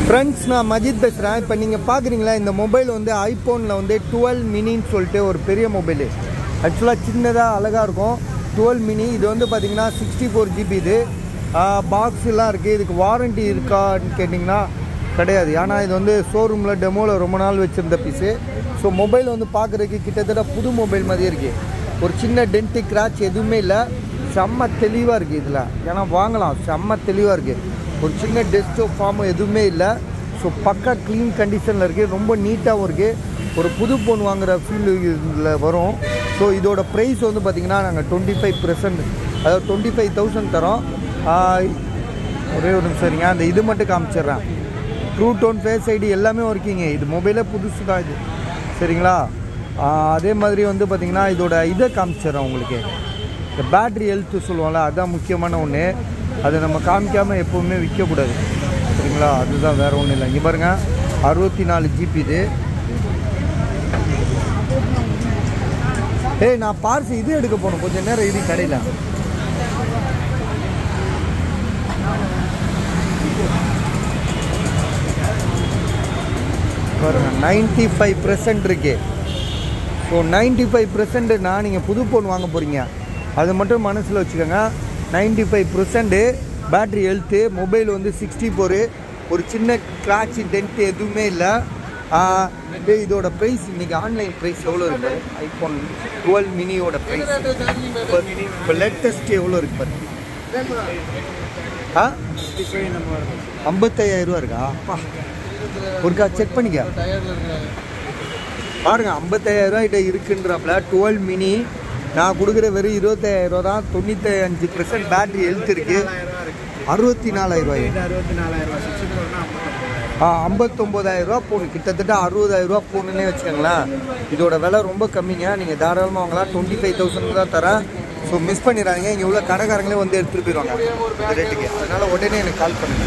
friends நான் மஜித் பேசுகிறேன் இப்போ நீங்கள் பார்க்குறீங்களா இந்த மொபைல் வந்து ஐஃபோனில் வந்து டுவெல் மினின்னு சொல்லிட்டு ஒரு பெரிய மொபைல் ஆக்சுவலாக சின்னதாக அழகாக இருக்கும் டுவெல் மினி இது வந்து பார்த்தீங்கன்னா சிக்ஸ்டி ஃபோர் ஜிபி இது பாக்ஸ்லாம் இருக்குது இதுக்கு வாரண்டி இருக்கான்னு கேட்டிங்கன்னா கிடையாது ஏன்னா இது வந்து ஷோரூமில் டெமோவில் ரொம்ப நாள் வச்சுருந்த பீஸு ஸோ மொபைல் வந்து பார்க்குறதுக்கு கிட்டத்தட்ட புது மொபைல் மாதிரியே இருக்குது ஒரு சின்ன டென்ட்டு கிராச் எதுவுமே இல்லை செம்ம தெளிவாக இருக்குது இதில் ஏன்னா வாங்கலாம் செம்ம தெளிவாக இருக்குது ஒரு சின்ன டெஸ்டோ ஃபார்ம் எதுவுமே இல்லை ஸோ பக்கா க்ளீன் கண்டிஷனில் இருக்குது ரொம்ப நீட்டாகவும் இருக்குது ஒரு புது ஃபோன் வாங்குகிற ஃபீல் இதில் வரும் ஸோ இதோட ப்ரைஸ் வந்து பார்த்திங்கன்னா நாங்கள் டுவெண்ட்டி ஃபைவ் பர்சன்ட் அதாவது டுவெண்ட்டி ஃபைவ் தௌசண்ட் தரோம் ஆஹ், ஒரே ஒரு நிமிஷம் இருங்க அந்த இது மட்டும் காமிச்சிடுறேன் ட்ரூ டோன் ஃபேஸ் ஐடி எல்லாமே ஒர்க்கிங்க இது மொபைலே புதுசு தான் இது சரிங்களா ஆஹ், அதே மாதிரி வந்து பார்த்திங்கன்னா இதோட இதை காமிச்சிடுறேன் உங்களுக்கு இந்த பேட்ரி ஹெல்த்து சொல்லுவோம்ல அதுதான் முக்கியமான ஒன்று அதை நம்ம காமிக்காமல் எப்போவுமே விற்கக்கூடாது சரிங்களா அதுதான் வேறு ஒன்றும் இல்லை இங்கே பாருங்கள் அறுபத்தி நாலு ஜிபி இது ஏய் நான் பார்ஸ் இது எடுக்க போகணும் கொஞ்சம் நேரம் இது கடையில் பாருங்க நைன்டி ஃபைவ் பர்சன்ட் இருக்கு ஸோ நைன்டி ஃபைவ் பர்சன்ட்னா நீங்கள் புது ஃபோன் வாங்க போகிறீங்க அது மட்டும் மனசில் வச்சுக்கோங்க ninety five percent battery health mobile வந்து சிக்ஸ்டி ஃபோரு ஒரு சின்ன கிராட்ச் டென்ட் எதுவுமே இல்லை டேய், இதோட ப்ரைஸ் இன்னைக்கு ஆன்லைன் ப்ரைஸ் எவ்வளோ இருக்கு ஐஃபோன் டுவெல் மினியோட ப்ரைஸ் இப்போ லேட்டஸ்ட் எவ்வளோ இருக்கு பாரு ஆ ஐம்பத்தையாயிரம் ரூபா இருக்கா அப்பா ஒருக்கா செக் பண்ணிக்க பாருங்க ஐம்பத்தாயிரம் ரூபாய் கிட்ட இருக்குன்றாப்ல டுவெல் மினி நான் கொடுக்குற வெறும் இருபத்தாயிரம் ரூபா தான் தொண்ணூற்றி அஞ்சு பர்சன்ட் பேட்டரி ஹெல்த் இருக்கு அறுபத்தி நாலாயிரம் ரூபாய் அறுபத்தி நாலாயிரம் சிக்ஸ்டி ஃபோர்னா ஆ ஐம்பத்தொம்போதாயிரம் ரூபா போகணும் கிட்டத்தட்ட அறுபதாயிரம் ரூபா போகணுன்னே வச்சுக்கோங்களேன் இதோட விலை ரொம்ப கம்மிங்க நீங்கள் தாராளமாக வாங்கலாம் டுவெண்ட்டி ஃபைவ் தௌசண்ட் தான் தரேன் ஸோ மிஸ் பண்ணிடுறாங்க இங்கே உள்ள கடைக்காரங்களே வந்து எடுத்துகிட்டு போயிடுவாங்க இந்த ரேட்டுக்கு அதனால் உடனே எனக்கு கால் பண்ணுங்க